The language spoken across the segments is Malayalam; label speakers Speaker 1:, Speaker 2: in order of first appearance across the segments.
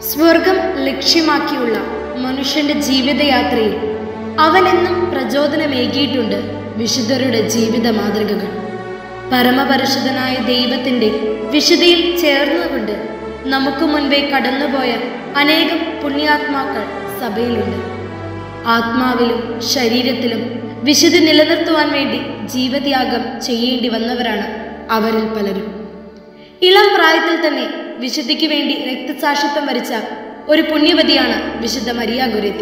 Speaker 1: സ്വർഗം ലക്ഷ്യമാക്കിയുള്ള മനുഷ്യന്റെ ജീവിതയാത്രയിൽ അവനെന്നും പ്രചോദനമേകിയിട്ടുണ്ട് വിശുദ്ധരുടെ ജീവിത മാതൃകകൾ പരമപരിശുദ്ധനായ ദൈവത്തിന്റെ വിശുദ്ധിയിൽ ചേർന്നുകൊണ്ട് നമുക്ക് മുൻപേ കടന്നുപോയ അനേകം പുണ്യാത്മാക്കൾ സഭയിലുണ്ട് ആത്മാവിലും ശരീരത്തിലും വിശുദ്ധി നിലനിർത്തുവാൻ വേണ്ടി ജീവത്യാഗം ചെയ്യേണ്ടി വന്നവരാണ് അവരിൽ പലരും ഇളം പ്രായത്തിൽ തന്നെ വിശുദ്ധിക്ക് വേണ്ടി രക്തസാക്ഷിത്വം വരിച്ച ഒരു പുണ്യവതിയാണ് വിശുദ്ധ മരിയ ഗൊരേത്തി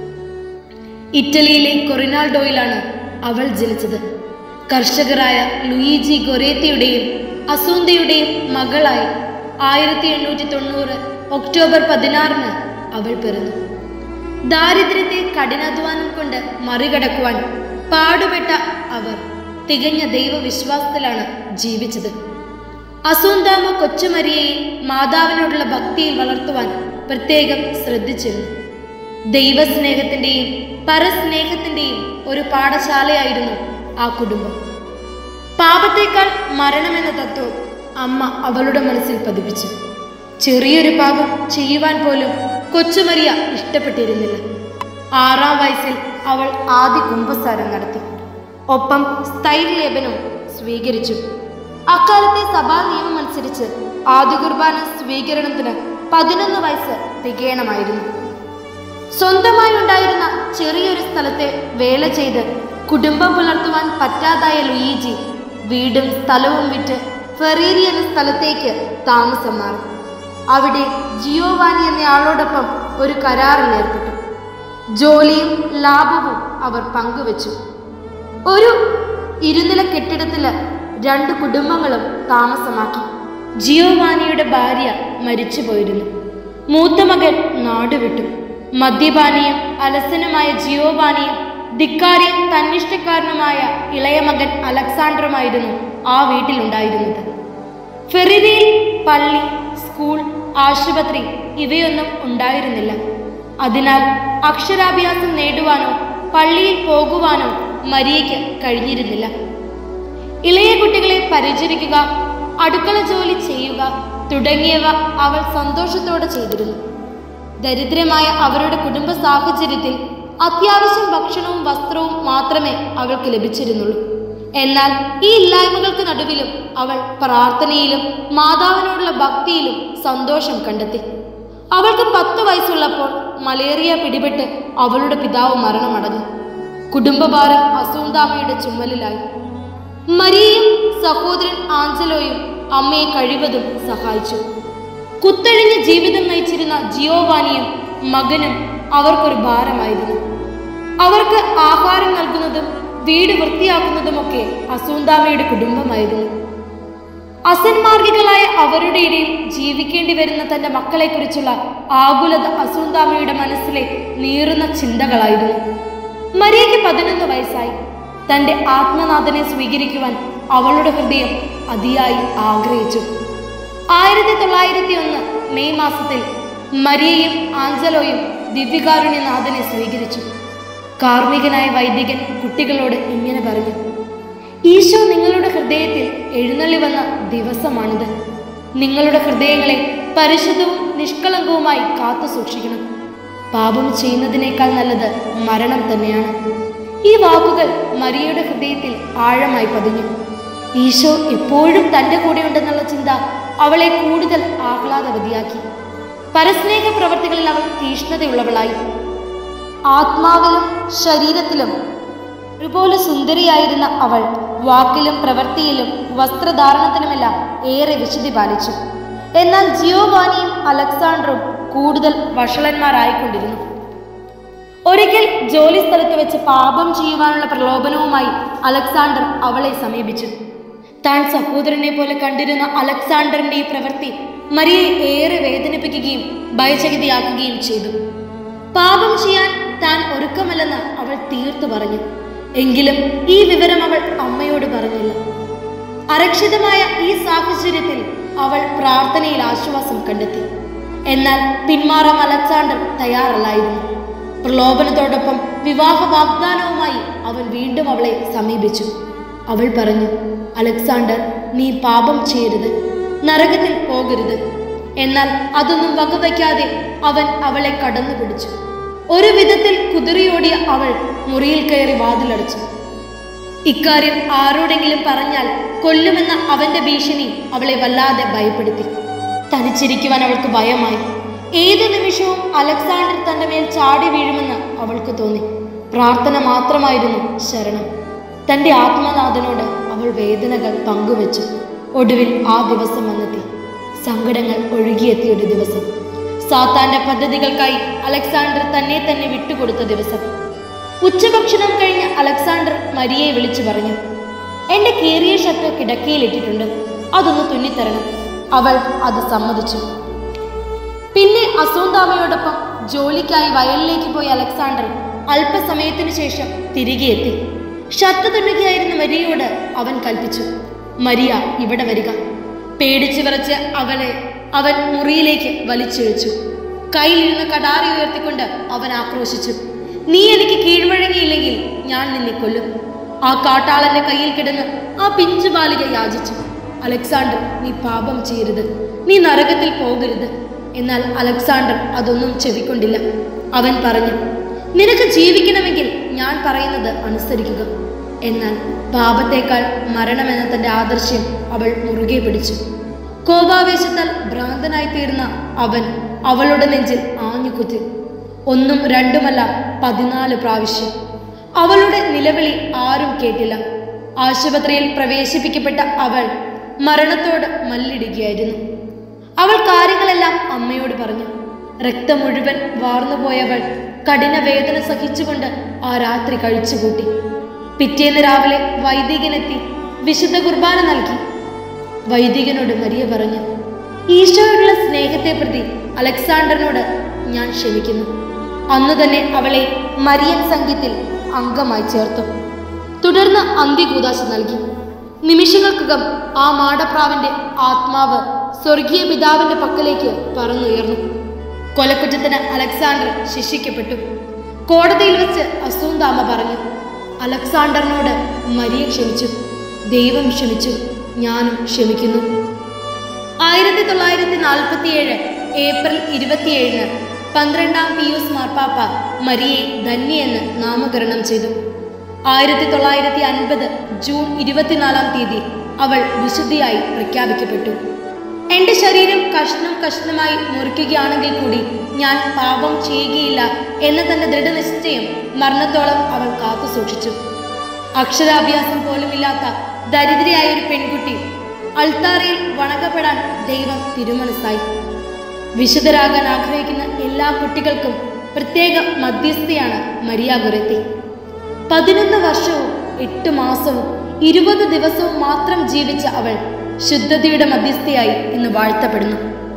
Speaker 1: ഇറ്റലിയിലെ കൊറിനാൾഡോയിലാണ് അവൾ ജനിച്ചത് കർഷകരായ ലൂയിജി ഗൊരേത്തിയുടെയും അസൂന്തയുടെയും മകളായി ആയിരത്തി എണ്ണൂറ്റി തൊണ്ണൂറ് ഒക്ടോബർ പതിനാറിന് അവൾ പിറന്നു ദാരിദ്ര്യത്തെ കഠിനാധ്വാനം കൊണ്ട് മറികടക്കുവാൻ പാടുപെട്ട അവർ തികഞ്ഞ ദൈവവിശ്വാസത്തിലാണ് ജീവിച്ചത് അസൂന്താമ കൊച്ചുമരിയയെ മാതാവിനോടുള്ള ഭക്തിയിൽ വളർത്തുവാൻ പ്രത്യേകം ശ്രദ്ധിച്ചിരുന്നു ദൈവസ്നേഹത്തിന്റെയും പരസ്നേഹത്തിന്റെയും ഒരു പാഠശാലയായിരുന്നു ആ കുടുംബം പാപത്തേക്കാൾ മരണമെന്ന തത്വം അമ്മ അവളുടെ മനസ്സിൽ പതിപ്പിച്ചു ചെറിയൊരു പാപം ചെയ്യുവാൻ പോലും കൊച്ചുമരിയ ഇഷ്ടപ്പെട്ടിരുന്നില്ല ആറാം വയസ്സിൽ അവൾ ആദ്യ കുംഭസാരം നടത്തി ഒപ്പം സ്ഥൈര്യലേപനം സ്വീകരിച്ചു അക്കാലത്തെ സഭാ നിയമം അനുസരിച്ച് ആദ്യ കുർബാന സ്വീകരണത്തിന് പതിനൊന്ന് വയസ്സ് തികയണമായിരുന്നു സ്വന്തമായി ഉണ്ടായിരുന്ന ചെറിയൊരു സ്ഥലത്തെ വേല ചെയ്ത് കുടുംബം പുലർത്തുവാൻ പറ്റാതായ ലുയിജി വീടും സ്ഥലവും വിറ്റ് ഫെറീരി എന്ന സ്ഥലത്തേക്ക് താമസം മാറി അവിടെ ജിയോവാനി എന്ന ആളോടൊപ്പം ഒരു കരാറിൽ ഏർപ്പെട്ടു ജോലിയും ലാഭവും അവർ പങ്കുവച്ചു ഒരു ഇരുനില കെട്ടിടത്തില് രണ്ട് കുടുംബങ്ങളും താമസമാക്കി ജിയോവാനിയുടെ ഭാര്യ മരിച്ചുപോയിരുന്നു മൂത്ത മകൻ നാടുവിട്ടു മദ്യപാനിയും അലസനുമായ ജിയോവാനിയും ധിക്കാരിയും തന്നിഷ്ടക്കാരനുമായ ഇളയ മകൻ അലക്സാണ്ടറുമായിരുന്നു ആ വീട്ടിലുണ്ടായിരുന്നത് ഫെറിരിയിൽ പള്ളി സ്കൂൾ ആശുപത്രി ഇവയൊന്നും ഉണ്ടായിരുന്നില്ല അതിനാൽ അക്ഷരാഭ്യാസം നേടുവാനോ പള്ളിയിൽ പോകുവാനോ മരിയയ്ക്ക് കഴിഞ്ഞിരുന്നില്ല ഇളയ കുട്ടികളെ പരിചരിക്കുക അടുക്കള ജോലി ചെയ്യുക തുടങ്ങിയവ അവൾ സന്തോഷത്തോടെ ചെയ്തിരുന്നു ദരിദ്രമായ അവരുടെ കുടുംബ സാഹചര്യത്തിൽ അത്യാവശ്യം ഭക്ഷണവും വസ്ത്രവും മാത്രമേ അവൾക്ക് ലഭിച്ചിരുന്നുള്ളൂ എന്നാൽ ഈ ഇല്ലായ്മകൾക്ക് നടുവിലും അവൾ പ്രാർത്ഥനയിലും മാതാവിനോടുള്ള ഭക്തിയിലും സന്തോഷം കണ്ടെത്തി അവൾക്ക് പത്ത് വയസ്സുള്ളപ്പോൾ മലേറിയ പിടിപെട്ട് അവളുടെ പിതാവ് മരണമടഞ്ഞു കുടുംബഭാരം അസൂന്താമയുടെ ചുമലിലായി മരിയയും സഹോദരൻ ആഞ്ചലോയും അമ്മയെ കഴിവതും സഹായിച്ചു കുത്തഴിഞ്ഞ് ജീവിതം നയിച്ചിരുന്ന ജിയോവാനിയും മകനും അവർക്കൊരു ഭാരമായിരുന്നു അവർക്ക് ആഹാരം നൽകുന്നതും വീട് വൃത്തിയാക്കുന്നതുമൊക്കെ അസൂന്താമയുടെ കുടുംബമായിരുന്നു അസന്മാർഗികളായ അവരുടെ ഇടയിൽ ജീവിക്കേണ്ടി വരുന്ന തന്റെ മക്കളെക്കുറിച്ചുള്ള ആകുലത അസൂന്താമയുടെ മനസ്സിലെ നീറുന്ന ചിന്തകളായിരുന്നു മരിയയ്ക്ക് പതിനൊന്ന് വയസ്സായി തന്റെ ആത്മനാഥനെ സ്വീകരിക്കുവാൻ അവളുടെ ഹൃദയം അതിയായി ആഗ്രഹിച്ചു ആയിരത്തി തൊള്ളായിരത്തി ഒന്ന് മെയ് മാസത്തിൽ മരിയയും ആഞ്ചലോയും ദിവ്യകാരുണ്യനാഥനെ സ്വീകരിച്ചു കാർമ്മികനായ വൈദികൻ കുട്ടികളോട് ഇങ്ങനെ പറഞ്ഞു ഈശോ നിങ്ങളുടെ ഹൃദയത്തിൽ എഴുന്നള്ളി വന്ന ദിവസമാണിത് നിങ്ങളുടെ ഹൃദയങ്ങളെ പരിശുദ്ധവും നിഷ്കളങ്കവുമായി കാത്തു സൂക്ഷിക്കണം പാപം ചെയ്യുന്നതിനേക്കാൾ നല്ലത് മരണം തന്നെയാണ് ഈ വാക്കുകൾ മരിയയുടെ ഹൃദയത്തിൽ ആഴമായി പതിഞ്ഞു ഈശോ എപ്പോഴും തൻ്റെ കൂടെയുണ്ടെന്നുള്ള ചിന്ത അവളെ കൂടുതൽ ആഹ്ലാദവതിയാക്കി പരസ്നേഹ പ്രവർത്തികളിൽ അവൾ തീഷ്ണതയുള്ളവളായി ആത്മാവിലും ശരീരത്തിലും ഒരുപോലെ സുന്ദരിയായിരുന്ന അവൾ വാക്കിലും പ്രവൃത്തിയിലും വസ്ത്രധാരണത്തിനുമെല്ലാം ഏറെ വിശുദ്ധി പാലിച്ചു എന്നാൽ ജിയോവാനിയും അലക്സാണ്ടറും കൂടുതൽ വഷളന്മാരായിക്കൊണ്ടിരുന്നു ഒരിക്കൽ ജോലി സ്ഥലത്ത് വെച്ച് പാപം ചെയ്യുവാനുള്ള പ്രലോഭനവുമായി അലക്സാണ്ടർ അവളെ സമീപിച്ചു താൻ സഹോദരനെ പോലെ കണ്ടിരുന്ന അലക്സാണ്ടറിന്റെ ഈ പ്രവൃത്തി മരിയെ ഏറെ വേദനിപ്പിക്കുകയും ഭയചകിതയാക്കുകയും ചെയ്തു പാപം ചെയ്യാൻ താൻ ഒരുക്കമല്ലെന്ന് അവൾ തീർത്തു പറഞ്ഞു എങ്കിലും ഈ വിവരം അവൾ അമ്മയോട് പറഞ്ഞില്ല അരക്ഷിതമായ ഈ സാഹചര്യത്തിൽ അവൾ പ്രാർത്ഥനയിൽ ആശ്വാസം കണ്ടെത്തി എന്നാൽ പിന്മാറാൻ അലക്സാണ്ടർ തയ്യാറല്ലായിരുന്നു പ്രലോഭനത്തോടൊപ്പം വിവാഹ വാഗ്ദാനവുമായി അവൻ വീണ്ടും അവളെ സമീപിച്ചു അവൾ പറഞ്ഞു അലക്സാണ്ടർ നീ പാപം ചെയ്യരുത് നരകത്തിൽ പോകരുത് എന്നാൽ അതൊന്നും വകവയ്ക്കാതെ അവൻ അവളെ കടന്നു പിടിച്ചു ഒരു വിധത്തിൽ കുതിറിയോടിയ അവൾ മുറിയിൽ കയറി വാതിലടച്ചു ഇക്കാര്യം ആരോടെങ്കിലും പറഞ്ഞാൽ കൊല്ലുമെന്ന അവന്റെ ഭീഷണി അവളെ വല്ലാതെ ഭയപ്പെടുത്തി തനിച്ചിരിക്കുവാൻ അവൾക്ക് ഭയമായി ഏതു നിമിഷവും അലക്സാണ്ടർ തന്റെ മേൽ ചാടി വീഴുമെന്ന് അവൾക്ക് തോന്നി പ്രാർത്ഥന മാത്രമായിരുന്നു ശരണം തന്റെ ആത്മനാഥനോട് അവൾ വേദനകൾ പങ്കുവച്ചു ഒടുവിൽ ആ ദിവസം വന്നെത്തി സങ്കടങ്ങൾ ഒഴുകിയെത്തിയ ഒരു ദിവസം സാത്താന്റെ പദ്ധതികൾക്കായി അലക്സാണ്ടർ തന്നെ തന്നെ വിട്ടുകൊടുത്ത ദിവസം ഉച്ചഭക്ഷണം കഴിഞ്ഞ് അലക്സാണ്ടർ മരിയെ വിളിച്ചു പറഞ്ഞു എന്റെ കീറിയ ഷർട്ട് കിടക്കയിലിട്ടിട്ടുണ്ട് അതൊന്ന് തുന്നിത്തരണം അവൾ അത് സമ്മതിച്ചു പിന്നെ അസൂന്താമയോടൊപ്പം ജോലിക്കായി വയലിലേക്ക് പോയ അലക്സാണ്ടർ അല്പസമയത്തിനു ശേഷം തിരികെ എത്തി ഷർട്ട് തുന്നുകയായിരുന്ന മരിയയോട് അവൻ കൽപ്പിച്ചു മരിയ ഇവിടെ വരിക പേടിച്ചു വിറച്ച് അവനെ അവൻ മുറിയിലേക്ക് വലിച്ചിഴച്ചു കയ്യിലിരുന്ന കടാറി ഉയർത്തിക്കൊണ്ട് അവൻ ആക്രോശിച്ചു നീ എനിക്ക് കീഴ്വഴങ്ങിയില്ലെങ്കിൽ ഞാൻ നിന്നെ കൊല്ലും ആ കാട്ടാളന്റെ കയ്യിൽ കിടന്ന് ആ പിഞ്ചു ബാലിക യാചിച്ചു അലക്സാണ്ടർ നീ പാപം ചെയ്യരുത് നീ നരകത്തിൽ പോകരുത് എന്നാൽ അലക്സാണ്ടർ അതൊന്നും ചെവിക്കൊണ്ടില്ല അവൻ പറഞ്ഞു നിനക്ക് ജീവിക്കണമെങ്കിൽ ഞാൻ പറയുന്നത് അനുസരിക്കുക എന്നാൽ പാപത്തേക്കാൾ മരണമെന്ന തന്റെ ആദർശം അവൾ മുറുകെ പിടിച്ചു കോപാവേശത്താൽ ഭ്രാന്തനായി തീർന്ന അവൻ അവളുടെ നെഞ്ചിൽ ആഞ്ഞുകുത്തി ഒന്നും രണ്ടുമല്ല പതിനാല് പ്രാവശ്യം അവളുടെ നിലവിളി ആരും കേട്ടില്ല ആശുപത്രിയിൽ പ്രവേശിപ്പിക്കപ്പെട്ട അവൾ മരണത്തോട് മല്ലിടുകയായിരുന്നു അവൾ കാര്യങ്ങളെല്ലാം അമ്മയോട് പറഞ്ഞു രക്തം മുഴുവൻ വാർന്നുപോയവൾ കഠിന വേദന സഹിച്ചുകൊണ്ട് ആ രാത്രി കഴിച്ചുകൂട്ടി പിറ്റേന്ന് രാവിലെ വൈദികനെത്തി വിശുദ്ധ കുർബാന നൽകി വൈദികനോട് മരിയ പറഞ്ഞു ഈശോയോടുള്ള സ്നേഹത്തെ പ്രതി അലക്സാണ്ടറിനോട് ഞാൻ ക്ഷമിക്കുന്നു അന്നു തന്നെ അവളെ മരിയൻ സംഘത്തിൽ അംഗമായി ചേർത്തു തുടർന്ന് അന്ത്യകൂതാശ നൽകി നിമിഷങ്ങൾക്കകം ആ മാടപ്രാവിന്റെ ആത്മാവ് സ്വർഗീയ പിതാവിന്റെ പക്കലേക്ക് പറന്നുയർന്നു കൊലക്കുറ്റത്തിന് അലക്സാണ്ടർ ശിക്ഷിക്കപ്പെട്ടു കോടതിയിൽ വെച്ച് അസൂന്താമ പറഞ്ഞു അലക്സാണ്ടറിനോട് മരിയ ക്ഷമിച്ചു ദൈവം ക്ഷമിച്ചു ഞാനും ക്ഷമിക്കുന്നു ആയിരത്തി തൊള്ളായിരത്തി നാൽപ്പത്തിയേഴ് ഏപ്രിൽ ഇരുപത്തിയേഴിന് പന്ത്രണ്ടാം പിയൂസ് മാർപ്പാപ്പ മരിയെ ധന്യയെന്ന് നാമകരണം ചെയ്തു ആയിരത്തി തൊള്ളായിരത്തി അൻപത് ജൂൺ ഇരുപത്തിനാലാം തീയതി അവൾ വിശുദ്ധിയായി പ്രഖ്യാപിക്കപ്പെട്ടു എന്റെ ശരീരം കഷ്ണം കഷ്ണമായി മുറിക്കുകയാണെങ്കിൽ കൂടി ഞാൻ പാപം ചെയ്യുകയില്ല എന്ന തന്റെ ദൃഢനിശ്ചയം മരണത്തോളം അവൾ കാത്തു സൂക്ഷിച്ചു അക്ഷരാഭ്യാസം പോലുമില്ലാത്ത ദരിദ്രയായ ഒരു പെൺകുട്ടി അൾത്താരയിൽ വണങ്ങപ്പെടാൻ ദൈവം തിരുമനസ്സായി വിശുദ്ധരാകാൻ ആഗ്രഹിക്കുന്ന എല്ലാ കുട്ടികൾക്കും പ്രത്യേക മധ്യസ്ഥയാണ് മരിയ ഗുരത്തി പതിനൊന്ന് വർഷവും എട്ട് മാസവും ഇരുപത് ദിവസവും മാത്രം ജീവിച്ച അവൾ ശുദ്ധതയുടെ മധ്യസ്ഥയായി ഇന്ന് വാഴ്ത്തപ്പെടുന്നു